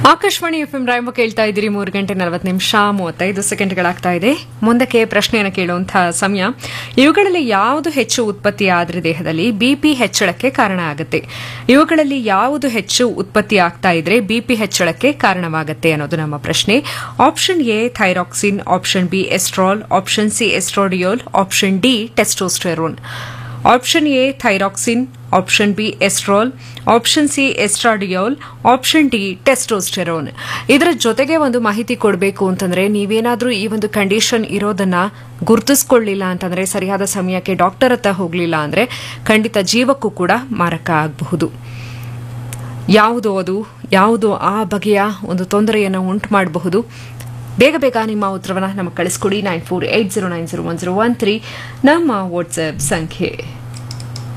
Akashvani F M Rayamma ಕೇಳ್ತಾ ಇದ್ದೀರಿ ಮೂರು ಗಂಟೆ ನಲವತ್ತು ನಿಮಿಷ ಮೂವತ್ತೈದು ಸೆಕೆಂಡ್ಗಳಾಗ್ತಾ ಇದೆ ಮುಂದಕ್ಕೆ ಪ್ರಶ್ನೆಯನ್ನು ಕೇಳುವಂತಹ ಸಮಯ ಇವುಗಳಲ್ಲಿ ಯಾವುದು ಹೆಚ್ಚು ಉತ್ಪತ್ತಿ ಆದರೆ ದೇಹದಲ್ಲಿ ಬಿಪಿ ಹೆಚ್ಚಳಕ್ಕೆ ಕಾರಣ ಆಗುತ್ತೆ ಇವುಗಳಲ್ಲಿ ಯಾವುದು ಹೆಚ್ಚು ಉತ್ಪತ್ತಿ ಆಗ್ತಾ ಇದ್ರೆ ಬಿಪಿ ಹೆಚ್ಚಳಕ್ಕೆ ಕಾರಣವಾಗುತ್ತೆ ಅನ್ನೋದು ನಮ್ಮ ಪ್ರಶ್ನೆ option A thyroxine option B estriol option C estradiol option D testosterone option A thyroxine option B estriol option C estradiol option D testosterone ಇದರ ಜೊತೆಗೆ ಒಂದು ಮಾಹಿತಿ ಕೊಡಬೇಕು ಅಂತಂದ್ರೆ ನೀವೇನಾದ್ರೂ ಈ ಒಂದು ಕಂಡೀಷನ್ ಇರೋದನ್ನ ಗುರುತಿಸ್ಕೊಳ್ಳಿಲ್ಲ ಅಂತಂದ್ರೆ ಸರಿಯಾದ ಸಮಯಕ್ಕೆ ಡಾಕ್ಟರ್ ಹತ್ರ ಹೋಗಲಿಲ್ಲ ಅಂದ್ರೆ ಖಂಡಿತ ಜೀವಕ್ಕೂ ಕೂಡ ಮಾರಕ ಆಗಬಹುದು ಯಾವುದು ಅದು ಯಾವುದು ಆ ಬಗೆಯ ಒಂದು ತೊಂದರೆಯನ್ನು ಉಂಟು ಮಾಡಬಹುದು ಬೇಗ ಬೇಗ ನಿಮ್ಮ ಉತ್ತರವನ್ನು ನಮಗೆ ಕಳಿಸ್ಕೊಡಿ nine four eight zero nine zero one zero one three ನಮ್ಮ ವಾಟ್ಸ್ಆಪ್ ಸಂಖ್ಯೆ